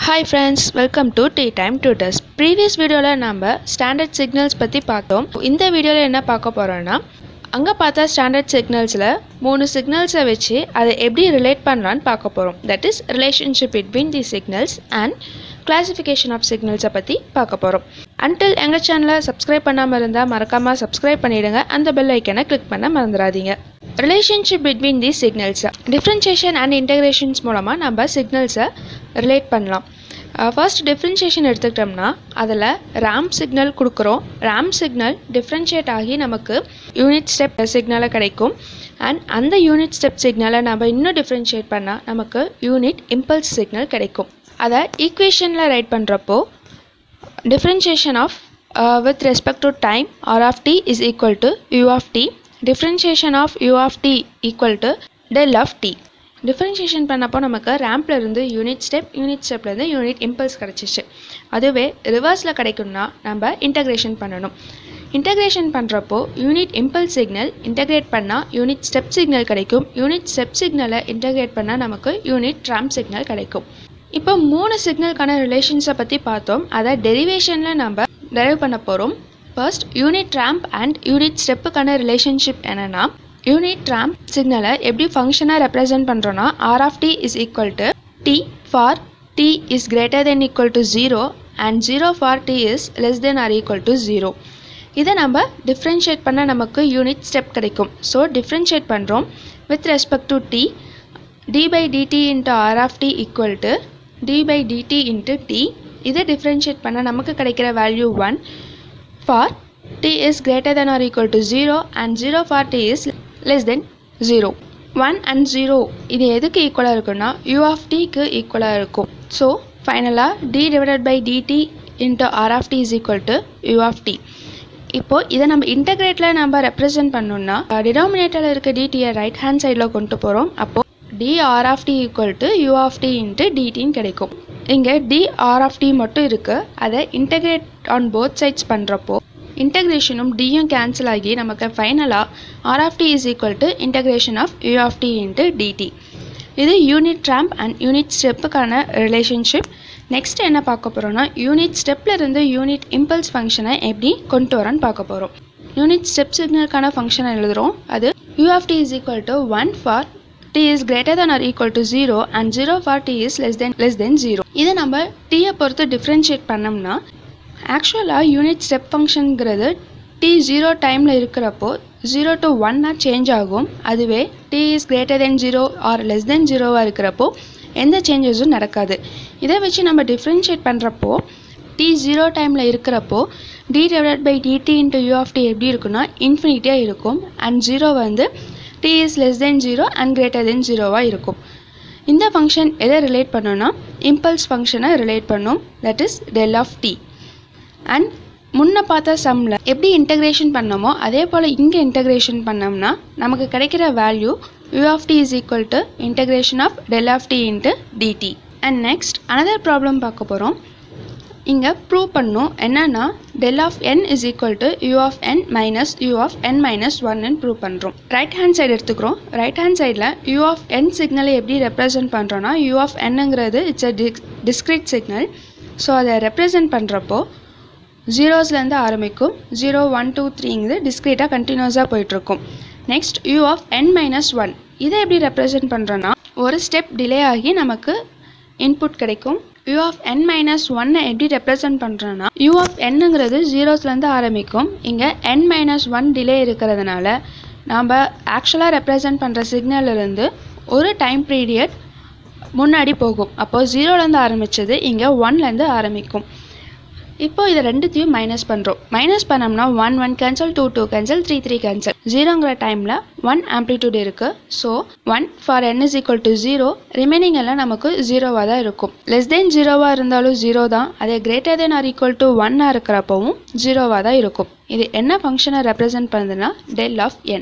Hi friends welcome to the time tutors previous வீடியோவில் நம்ம standard signals பற்றி பார்த்தோம் இந்த வீடியோவில் என்ன பார்க்க போகிறோன்னா அங்கே பார்த்தா ஸ்டாண்டர்ட் சிக்னல்ஸில் மூணு சிக்னல்ஸை வச்சு அதை எப்படி ரிலேட் பண்ணலான்னு பார்க்க போகிறோம் that is relationship between the signals and classification of சிக்னல்ஸை பற்றி பார்க்க போகிறோம் அன்டில் எங்கள் சேனலை சப்ஸ்கிரைப் பண்ணாமல் இருந்தால் மறக்காமல் சப்ஸ்கிரைப் பண்ணிவிடுங்க அந்த பெல் ஐக்கனை கிளிக் பண்ண மறந்துடாதீங்க ரிலேஷன்ஷிப் பிட்வீன் தி சிக்னல்ஸை டிஃப்ரென்ஷியேஷன் அண்ட் இன்டகிரேஷன்ஸ் மூலமாக நம்ம சிக்னல்ஸை ரிலேட் பண்ணலாம் ஃபர்ஸ்ட் டிஃப்ரென்ஷியேஷன் எடுத்துக்கிட்டோம்னா அதில் ரேம் சிக்னல் கொடுக்குறோம் ரேம் சிக்னல் டிஃப்ரென்ஷியேட் ஆகி நமக்கு யூனிட் ஸ்டெப் சிக்னலை கிடைக்கும் அண்ட் அந்த யூனிட் ஸ்டெப் சிக்னலை நம்ம இன்னும் டிஃப்ரென்ஷியேட் பண்ணால் நமக்கு யூனிட் இம்பல்ஸ் சிக்னல் கிடைக்கும் அதை ஈக்குவேஷனில் ரைட் பண்ணுறப்போ differentiation of uh, with respect to time r of t is equal to u of t differentiation of u of t equal to del of t differentiation பண்ணப்போ நமக்கு ரேம்ப்ல இருந்து unit step unit ஸ்டெப்லேருந்து unit impulse கிடச்சிச்சு அதுவே ரிவர்ஸில் கிடைக்கும்னா நம்ம இன்டகிரேஷன் பண்ணணும் இன்டகிரேஷன் பண்ணுறப்போ யூனிட் இம்பல்ஸ் சிக்னல் இன்டகிரேட் பண்ணால் யூனிட் ஸ்டெப் சிக்னல் கிடைக்கும் யூனிட் ஸ்டெப் சிக்னலை இன்டகிரேட் பண்ணால் நமக்கு யூனிட் ரேம்ப் சிக்னல் கிடைக்கும் இப்போ மூணு சிக்னலுக்கான ரிலேஷன்ஸை பற்றி பார்த்தோம் அதை டெரிவேஷனில் நம்ம டெரைவ் பண்ண போகிறோம் first unit ramp and unit ஸ்டெப்புக்கான ரிலேஷன்ஷிப் என்னென்னா யூனிட் ரேம்ப் சிக்னலை எப்படி ஃபங்க்ஷனாக ரெப்ரசென்ட் பண்ணுறோன்னா R of D is equal to T for T is greater than equal to zero and zero for T is less than or equal to zero இதை நம்ம differentiate பண்ண நமக்கு unit step கிடைக்கும் so differentiate பண்ணுறோம் with respect to T D by DT into R of D equal to D by DT into T இதை differentiate பண்ண நமக்கு கிடைக்கிற value one for T is greater than or equal to zero and zero for T is less than zero one and zero இது எதுக்கு ஈக்குவலாக இருக்குன்னா you off டிக்கு ஈக்குவலாக இருக்கும் ஸோ ஃபைனலாக D divided by DT into R of D is equal to you of D இப்போது இதை நம்ம இன்டகிரேட்டில் நம்ம ரெப்ரசென்ட் பண்ணோம்னா டினாமினேட்டரில் இருக்க டிடியை ரைட் ஹேண்ட் சைடில் கொண்டு போகிறோம் அப்போது D R of D equal to you of D into டிடின்னு கிடைக்கும் இங்கே டி ஆர் ஆஃப் டி மட்டும் இருக்குது அதை இன்டகிரேட் ஆன் போத் சைட்ஸ் பண்ணுறப்போ இன்டகிரேஷனும் டியும் கேன்சல் ஆகி நமக்கு ஃபைனலாக R of D is equal to integration of U of D into DT இது யூனிட் ரேம்ப் அண்ட் யூனிட் ஸ்டெப்புக்கான ரிலேஷன்ஷிப் நெக்ஸ்ட் என்ன பார்க்க போகிறோம்னா யூனிட் ஸ்டெப்பில் இருந்து யூனிட் இம்பல்ஸ் ஃபங்க்ஷனை எப்படி கொண்டு வரோன்னு பார்க்க போகிறோம் யூனிட் ஸ்டெப் சிக்னலுக்கான ஃபங்க்ஷனை எழுதுகிறோம் அது U of D is equal to one for t is greater than or equal to 0 and 0 for t is less than less than 0 இதை நம்ம t-யை பொறுத்து டிஃப்ரென்ஷியேட் பண்ணோம்னா ஆக்சுவலாக யூனிட் ஸ்டெப் ஃபங்க்ஷனுங்கிறது t ஜீரோ டைமில் இருக்கிறப்போ ஜீரோ டு ஒன்னாக சேஞ்ச் ஆகும் அதுவே t is greater than zero or less than ஜீரோவாக இருக்கிறப்போ எந்த சேஞ்சஸும் நடக்காது இதை வச்சு நம்ம டிஃப்ரென்ஷியேட் பண்ணுறப்போ t ஜீரோ டைமில் இருக்கிறப்போ d divided by DT into U of T எப்படி இருக்குன்னா இன்ஃபினிட்டியாக இருக்கும் அண்ட் ஜீரோ வந்து t is less than 0 and greater than 0வாக இருக்கும் இந்த ஃபங்க்ஷன் எதை ரிலேட் பண்ணோன்னா இம்பல்ஸ் ஃபங்க்ஷனை ரிலேட் பண்ணும் that is del of D and முன்ன பார்த்த சம்மில் எப்படி இன்டகிரேஷன் பண்ணோமோ அதே போல் இங்கே இன்டகிரேஷன் பண்ணோம்னா நமக்கு கிடைக்கிற value u of D is equal to integration of del of D into dt and next another problem பார்க்க போகிறோம் இங்கே ப்ரூவ் பண்ணும் என்னன்னா del of n is equal to you of n minus u of n minus ஒன்னு prove பண்ணுறோம் right hand side எடுத்துக்கிறோம் right hand சைடில் u of n சிக்னலை எப்படி ரெப்ரசென்ட் பண்ணுறோன்னா யூ ஆஃப் என்னங்கிறது it's a dis discrete signal so அதை represent பண்ணுறப்போ ஜீரோஸ்லேருந்து ஆரம்பிக்கும் ஜீரோ ஒன் டூ த்ரீங்கிறது டிஸ்கிரீட்டாக கண்டினியூஸாக போயிட்டுருக்கும் next u of n minus one இதை எப்படி ரெப்ரசென்ட் பண்ணுறோன்னா ஒரு ஸ்டெப் டிலே ஆகி நமக்கு இன்புட் கிடைக்கும் யூ ஆஃப் என் மைனஸ் ஒன்னை எப்படி ரெப்ரசென்ட் பண்ணுறோன்னா யூ ஆஃப் என்னங்கிறது ஜீரோஸ்லேருந்து ஆரம்பிக்கும் இங்கே என் மைனஸ் ஒன் டிலே இருக்கிறதுனால நாம் ஆக்சுவலாக ரெப்ரசென்ட் பண்ணுற சிக்னல்லேருந்து ஒரு டைம் பீரியட் முன்னாடி போகும் அப்போது ஜீரோலேருந்து ஆரம்பித்தது இங்கே ஒன்லேருந்து ஆரம்பிக்கும் இப்போ இதை ரெண்டுத்தையும் மைனஸ் பண்ணுறோம் மைனஸ் பண்ணோம்னா one one cancel two two cancel three three cancel ஜீரோங்கிற டைமில் ஒன் ஆம்ப்ளிடியூட் இருக்குது so one for n is equal to zero remaining எல்லாம் நமக்கு ஜீரோவாக தான் இருக்கும் லெஸ் தென் ஜீரோவாக இருந்தாலும் ஜீரோ தான் அதே greater than or equal to ஒன்னாக இருக்கிறப்பவும் ஜீரோவாக தான் இருக்கும் இது என்ன ஃபங்க்ஷனை ரெப்ரசென்ட் பண்ணுதுன்னா டெல் ஆஃப் என்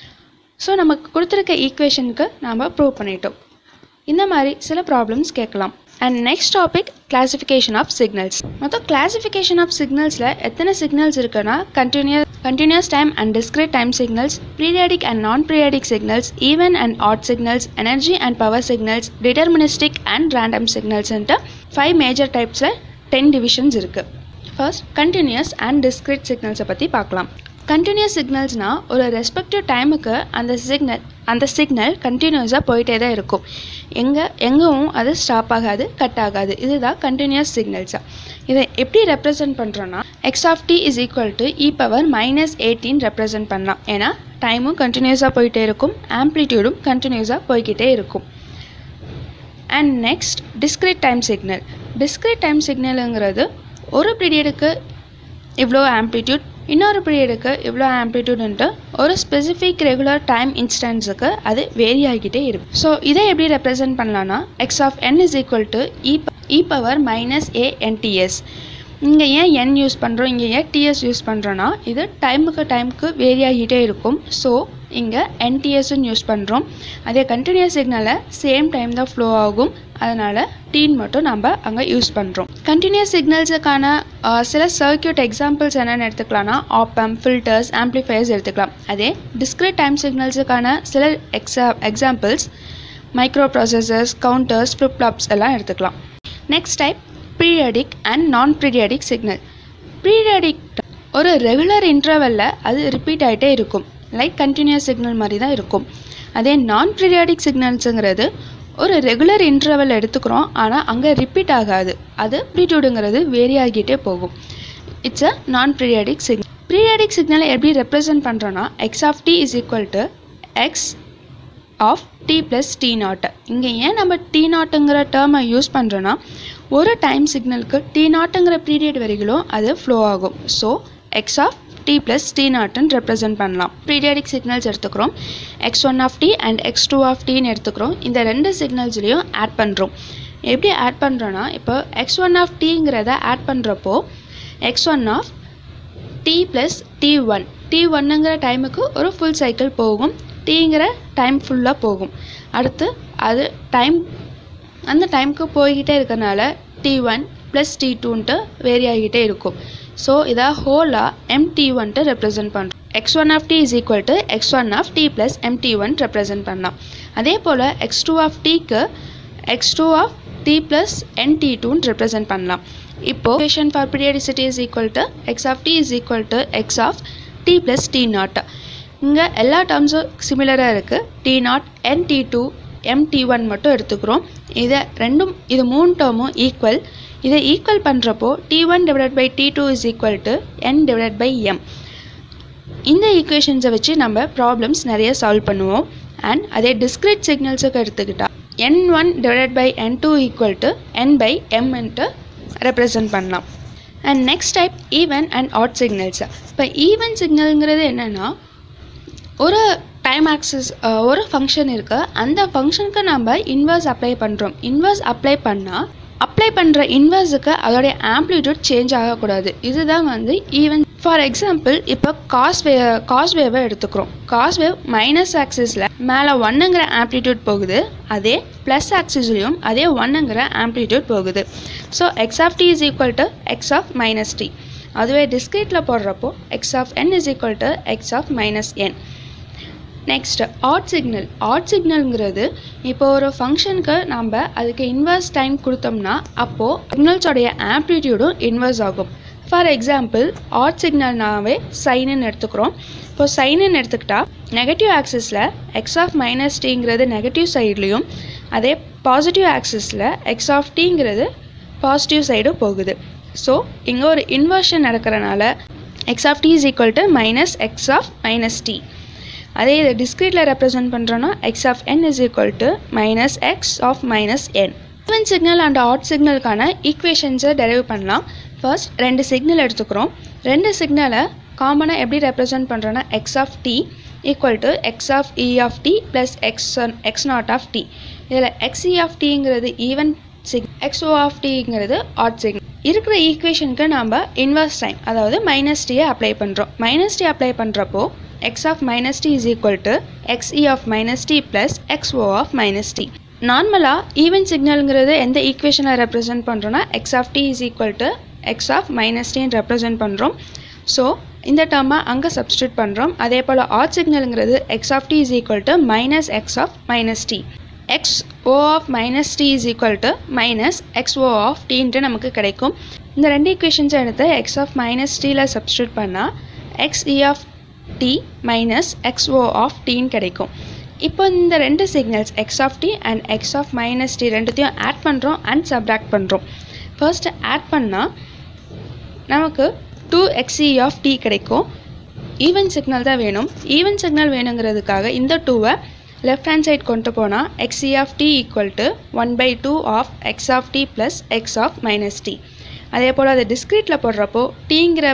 ஸோ நமக்கு கொடுத்துருக்க ஈக்குவேஷனுக்கு நாம் ப்ரூவ் பண்ணிட்டோம் இந்த மாதிரி சில ப்ராப்ளம்ஸ் கேட்கலாம் and next topic classification of signals மொத்தம் கிளாசிஃபிகேஷன் ஆஃப் சிக்னல்ஸில் எத்தனை சிக்னல்ஸ் இருக்குன்னா continuous continuous time and discrete time signals, periodic and non-periodic signals, even and odd signals, energy and power signals, deterministic and random signals ன்ட்டு five major டைப்ஸில் ten divisions இருக்குது first continuous and discrete சிக்னல்ஸை பற்றி பார்க்கலாம் continuous சிக்னல்ஸ்னால் ஒரு respective டைமுக்கு அந்த signal அந்த சிக்னல் கண்டினியூஸாக போயிட்டே தான் இருக்கும் எங்கே எங்கவும் அது ஸ்டாப் ஆகாது கட் ஆகாது இதுதான் கண்டினியூஸ் சிக்னல்ஸாக இதை எப்படி ரெப்ரசன்ட் பண்ணுறோன்னா x of D is equal to e power minus eighteen represent பண்ணலாம் ஏன்னா டைமும் கண்டினியூஸாக போயிட்டே இருக்கும் ஆம்ப்ளிடியூடும் கண்டினியூஸாக போய்கிட்டே இருக்கும் and next discrete time signal discrete time சிக்னலுங்கிறது ஒரு பீரியடுக்கு இவ்வளோ ஆம்ப்ளிடியூட் இன்னொரு பீரியடுக்கு இவ்வளோ ஆம்ப்ளிடியூடுன்ட்டு ஒரு ஸ்பெசிஃபிக் ரெகுலர் டைம் இன்ஸ்டன்ஸுக்கு அது வேரி ஆகிக்கிட்டே இருக்கும் ஸோ இதை எப்படி ரெப்ரசென்ட் பண்ணலான்னா x of n is equal to e e power minus a n t s இங்கே ஏன் என் யூஸ் பண்ணுறோம் இங்கே ஏன் டிஎஸ் யூஸ் பண்ணுறோன்னா இது டைமுக்கு டைமுக்கு வேரி ஆகிட்டே இருக்கும் ஸோ இங்கே என்டிஎஸ்ன்னு யூஸ் பண்ணுறோம் அதே கண்டினியூஸ் சிக்னலை சேம் டைம் தான் ஃப்ளோ ஆகும் அதனால் டீன் மட்டும் நம்ம அங்கே யூஸ் பண்ணுறோம் கண்டினியூஸ் சிக்னல்ஸுக்கான சில சர்க்கியூட் எக்ஸாம்பிள்ஸ் என்னென்னு எடுத்துக்கலாம்னா ஆப்பம் ஃபில்டர்ஸ் ஆம்ப்ளிஃபயர்ஸ் எடுத்துக்கலாம் அதே டிஸ்கிரிட் டைம் சிக்னல்ஸுக்கான சில exa examples microprocessors counters flip flops எல்லாம் எடுத்துக்கலாம் next type periodic and non periodic signal periodic ஒரு ரெகுலர் இன்டர்வெல்ல அது ரிப்பீட் ஆகிட்டே இருக்கும் லைக் கண்டினியூஸ் சிக்னல் மாதிரி தான் இருக்கும் அதே நான் பீரியாடிக் சிக்னல்ஸுங்கிறது ஒரு ரெகுலர் இன்டர்வல் எடுத்துக்கிறோம் ஆனால் அங்கே ரிப்பீட் ஆகாது அது ப்ரீடியூடுங்கிறது வேரி ஆகிட்டே போகும் இட்ஸ் அ நான் பீரியாடிக் சிக்னல் பீரியாடிக் சிக்னலை எப்படி ரெப்ரசன்ட் பண்ணுறோன்னா x of D is equal to x of t plus t naught இங்கே ஏன் நம்ம டி நாட்டுங்கிற டேர்மை யூஸ் பண்ணுறோன்னா ஒரு டைம் சிக்னலுக்கு டி நாட்டுங்கிற பீரியட் வரைக்கும் அது ஃப்ளோ ஆகும் so x of t plus t நாட்டுன்னு ரெப்ரசென்ட் பண்ணலாம் பீரியாடிக் சிக்னல்ஸ் எடுத்துக்கிறோம் x one of D and x two of டின்னு எடுத்துக்கிறோம் இந்த ரெண்டு சிக்னல்ஸ்லேயும் ஆட் பண்ணுறோம் எப்படி ஆட் பண்ணுறோன்னா இப்போ எக்ஸ் ஒன் ஆஃப் டிங்கிறத ஆட் பண்ணுறப்போ x one of t plus t one t ஒன்னுங்கிற டைமுக்கு ஒரு ஃபுல் சைக்கிள் போகும் டிங்கிற டைம் ஃபுல்லாக போகும் அடுத்து அது டைம் அந்த டைமுக்கு போய்கிட்டே இருக்கிறனால டி ஒன் ப்ளஸ் டி டூன்ட்டு வேரி ஆகிட்டே இருக்கும் ஸோ இதை ஹோலாக எம்டி ஒன்ட்டு ரெப்ரசென்ட் பண்ணுறோம் x one of D is equal to x one of t plus m t one represent பண்ணலாம் அதே போல் எக்ஸ் டூ ஆஃப் டிக்கு x two of t plus n t டூன்னு ரெப்ரசென்ட் பண்ணலாம் இப்போ equation for periodicity is equal to x of t is equal to x of t plus t naught இங்கே எல்லா டேர்ம்ஸும் சிமிலராக இருக்குது t naught n t two m t one மட்டும் எடுத்துக்கிறோம் இதை ரெண்டும் இது மூணு டேர்மும் ஈக்குவல் இதை ஈக்குவல் பண்ணுறப்போ t one divide by t two is equal to n divide by m இந்த ஈக்குவேஷன்ஸை வச்சு நம்ம ப்ராப்ளம்ஸ் நிறைய சால்வ் பண்ணுவோம் அண்ட் அதே டிஸ்கிரிட் சிக்னல்ஸுக்கு எடுத்துக்கிட்டால் n one divide by n two equal to n by எம்ன்ட்டு ரெப்ரசன்ட் பண்ணலாம் and next type even and odd signals இப்போ ஈவன் சிக்னல்ங்கிறது என்னென்னா ஒரு டைம் ஆக்சஸ் ஒரு ஃபங்க்ஷன் இருக்குது அந்த ஃபங்க்ஷனுக்கு நம்ம இன்வர்ஸ் அப்ளை பண்ணுறோம் இன்வர்ஸ் அப்ளை பண்ணால் அப்ளை பண்ணுற இன்வர்ஸுக்கு அதோடைய ஆம்ப்ளிடியூட் சேஞ்ச் ஆகக்கூடாது இதுதான் வந்து ஈவன் ஃபார் எக்ஸாம்பிள் இப்போ காஸ் வே காஸ் வேவை எடுத்துக்கிறோம் காஸ் வேவ் மைனஸ் ஆக்சிஸில் மேலே ஒன்னுங்கிற ஆம்ப்ளிடியூட் போகுது அதே ப்ளஸ் ஆக்சிஸ்லேயும் அதே ஒன்னுங்கிற ஆம்ப்ளிடியூட் போகுது so x of D is equal to x of minus t அதுவே டிஸ்கிரீட்டில் போடுறப்போ x of n is equal to x of minus n next odd signal odd சிக்னல்ங்கிறது இப்போ ஒரு ஃபங்க்ஷனுக்கு நம்ம அதுக்கு இன்வர்ஸ் டைம் கொடுத்தோம்னா அப்போது சிக்னல்ஸோடைய ஆம்ப்ளிடியூடும் இன்வர்ஸ் ஆகும் ஃபார் எக்ஸாம்பிள் ஆட் சிக்னல்னாவே சைனுன்னு எடுத்துக்கிறோம் இப்போ சைனுன்னு எடுத்துக்கிட்டா நெகட்டிவ் ஆக்சிஸில் எக்ஸ் ஆஃப் மைனஸ் டிங்கிறது நெகட்டிவ் சைட்லேயும் அதே பாசிட்டிவ் ஆக்சிஸில் எக்ஸ் ஆஃப் டிங்கிறது பாசிட்டிவ் சைடும் போகுது ஸோ இங்கே ஒரு இன்வர்ஷன் நடக்கிறனால x of D is equal to minus x of minus t அதே இதை டிஸ்கிரீட்டில் ரெப்ரசென்ட் பண்ணுறோன்னா x of n is equal to minus x of minus n even signal and odd சிக்னலுக்கான ஈக்குவேஷன்ஸை டெரைவ் பண்ணலாம் ஃபர்ஸ்ட் ரெண்டு சிக்னல் எடுத்துக்கிறோம் ரெண்டு சிக்னலை காமனாக எப்படி ரெப்ரசென்ட் பண்ணுறோன்னா x of D equal to x of e of t plus x x naught of D இதில் எக்ஸ்இ ஆஃப் டிங்கிறது ஈவன் சிக் எக்ஸ்ஓ ஆஃப் டிங்கிறது ஆட் சிக்னல் இருக்கிற ஈக்குவேஷனுக்கு நம்ம இன்வர்ஸ் டைம் அதாவது மைனஸ் டியை அப்ளை பண்ணுறோம் மைனஸ் டி அப்ளை பண்ணுறப்போ x of minus t is equal to xe of minus t plus xo of minus t நார்மலாக ஈவன் சிக்னலுங்கிறது எந்த ஈக்குவேஷனை ரெப்ரசென்ட் பண்ணுறோன்னா x of D is equal to x of minus டின்னு represent பண்ணுறோம் so இந்த டேர்மை அங்கே சப்ஸ்டியூட் பண்ணுறோம் அதே போல் ஆட் சிக்னலுங்கிறது x of D is equal to minus x of minus t x o of minus t is equal to minus x o of டீன்ட்டு நமக்கு கிடைக்கும் இந்த ரெண்டு ஈக்குவேஷன்ஸை எடுத்து எக்ஸ் ஆஃப் மைனஸ் டீயில் சப்ஸ்டியூட் பண்ணால் x E of t minus x o of டீன்னு கிடைக்கும் இப்போ இந்த ரெண்டு signals x of D and x of minus t ரெண்டுத்தையும் ஆட் பண்ணுறோம் அண்ட் சப்ராக்ட் பண்ணுறோம் ஃபர்ஸ்ட் ஆட் பண்ணால் நமக்கு டூ எக்ஸ்இ ஆஃப் டி கிடைக்கும் ஈவன் சிக்னல் தான் வேணும் ஈவன் சிக்னல் வேணுங்கிறதுக்காக இந்த டூவை லெஃப்ட் ஹேண்ட் சைட் கொண்டு போனால் x e of D equal to one by two of x of t plus x of minus t அதே போல் அதை டிஸ்கிரீட்டில் போடுறப்போ டீங்கிற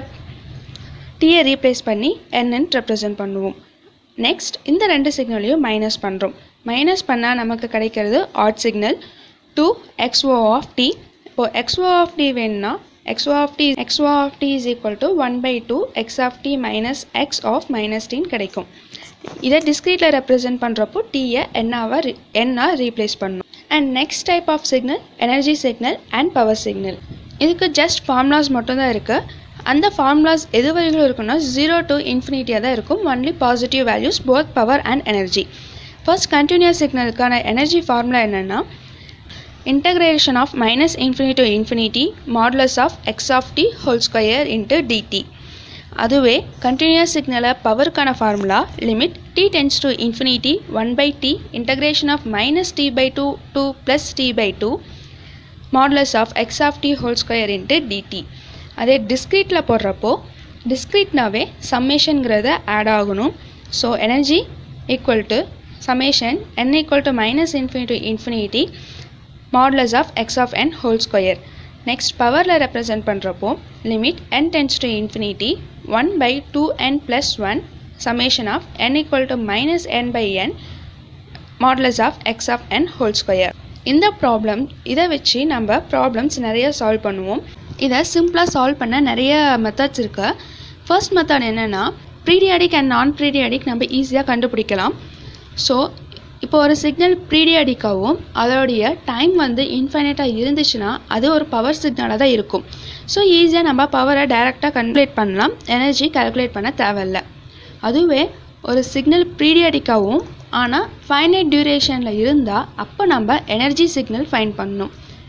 டீயை ரீப்ளேஸ் பண்ணி என்னன்னு ரெப்ரசன்ட் பண்ணுவோம் நெக்ஸ்ட் இந்த ரெண்டு சிக்னலையும் மைனஸ் பண்ணுறோம் மைனஸ் பண்ணால் நமக்கு கிடைக்கிறது odd signal two x o of D இப்போது எக்ஸ்ஓ ஆஃப் டி வேணும்னா xo of t xo of t is equal to 1 by 2 x of t minus x of minus t கிடைக்கும் இதை டிஸ்கிரீட்டில் ரெப்ரசென்ட் பண்ணுறப்போ டீயை என்னாவை என்னா ரீப்ளேஸ் பண்ணணும் and next type of signal energy signal and power signal இதுக்கு just formulas மட்டும்தான் இருக்குது அந்த ஃபார்முலாஸ் எது வரைக்கும் இருக்குன்னா ஜீரோ டு இன்ஃபினிட்டியாக தான் இருக்கும் only positive values both power and energy first continuous சிக்னலுக்கான எனர்ஜி ஃபார்முலா என்னென்னா integration of minus infinity to infinity modulus of x of t whole square into dt அதுவே கண்டினியூஸ் சிக்னலை பவருக்கான formula limit t tends to infinity one by t integration of minus t by two two plus t by two modulus of x of t whole square into dt அதே டிஸ்க்ரீட்டில் போடுறப்போ டிஸ்க்ரீட்னாவே சம்மேஷனுங்கிறத add ஆகணும் so energy equal to summation n equal to minus infinity to infinity modulus of x of n whole square. Next பவரில் represent பண்ணுறப்போ limit n tends to infinity one by two n plus one summation of n equal to minus n by n modulus of x of n whole square இந்த problem இதை வச்சு நம்ம problems நிறைய solve பண்ணுவோம் இதை சிம்பிளாக solve பண்ண நிறைய மெத்தட்ஸ் இருக்குது ஃபர்ஸ்ட் மெத்தட் என்னென்னா ப்ரீடியாடிக் அண்ட் நான் ப்ரீடியாடிக் நம்ம ஈஸியாக கண்டுபிடிக்கலாம் ஸோ இப்போ ஒரு சிக்னல் ப்ரீடியாடிக்காகவும் அதோடைய டைம் வந்து இன்ஃபைனட்டாக இருந்துச்சுன்னா அது ஒரு பவர் சிக்னலாக தான் இருக்கும் ஸோ ஈஸியாக நம்ம பவரை டைரெக்டாக கன்குலேட் பண்ணலாம் எனர்ஜி கால்குலேட் பண்ண தேவையில்ல அதுவே ஒரு சிக்னல் ப்ரீடியாடிக்காகவும் ஆனால் ஃபைனைட் டியூரேஷனில் இருந்தால் அப்போ நம்ம எனர்ஜி சிக்னல் ஃபைன் பண்ணணும்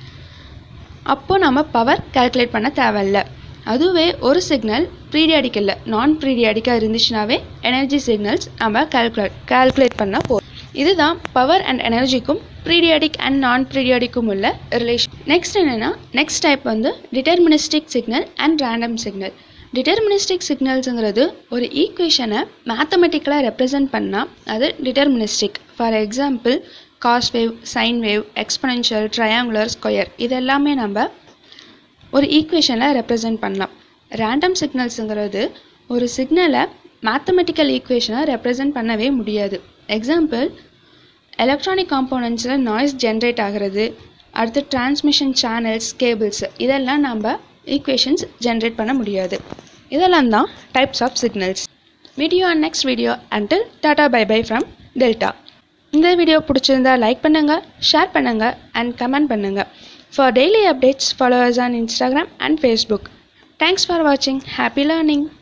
அப்போ நம்ம பவர் கால்குலேட் பண்ண தேவையில்ல அதுவே ஒரு சிக்னல் ப்ரீடியாடிக் இல்லை நான் ப்ரீடியாடிக்காக இருந்துச்சுனாவே எனர்ஜி சிக்னல்ஸ் நம்ம கால்குலேட் கால்குலேட் பண்ண போகிறோம் இதுதான் பவர் அண்ட் எனர்ஜிக்கும் ப்ரீடியாடிக் அண்ட் நான் ப்ரீடியாடிக்கும் உள்ள ரிலேஷன் நெக்ஸ்ட் என்னென்னா நெக்ஸ்ட் டைப் வந்து deterministic signal and random signal deterministic சிக்னல்ஸுங்கிறது ஒரு ஈக்குவேஷனை மேத்தமெட்டிக்கலாக ரெப்ரசன்ட் பண்ணால் அது deterministic for example cos wave sine wave exponential triangular square இதெல்லாமே நம்ம ஒரு ஈக்குவேஷனில் ரெப்ரசன்ட் பண்ணலாம் ரேண்டம் சிக்னல்ஸுங்கிறது ஒரு சிக்னலை மேத்தமெட்டிக்கல் ஈக்குவேஷனை ரெப்ரசன்ட் பண்ணவே முடியாது எக்ஸாம்பிள் எலக்ட்ரானிக் காம்போனன்ட்ஸில் நாய்ஸ் ஜென்ரேட் ஆகிறது அடுத்து டிரான்ஸ்மிஷன் சேனல்ஸ் கேபிள்ஸ் இதெல்லாம் நம்ம ஈக்குவேஷன்ஸ் ஜென்ரேட் பண்ண முடியாது இதெல்லாம் தான் types of signals video and next video until tata bye bye from Delta இந்த வீடியோ பிடிச்சிருந்தா லைக் பண்ணுங்கள் ஷேர் பண்ணுங்கள் அண்ட் கமெண்ட் பண்ணுங்கள் for daily updates followers on Instagram and Facebook thanks for வாட்சிங் ஹாப்பி லேர்னிங்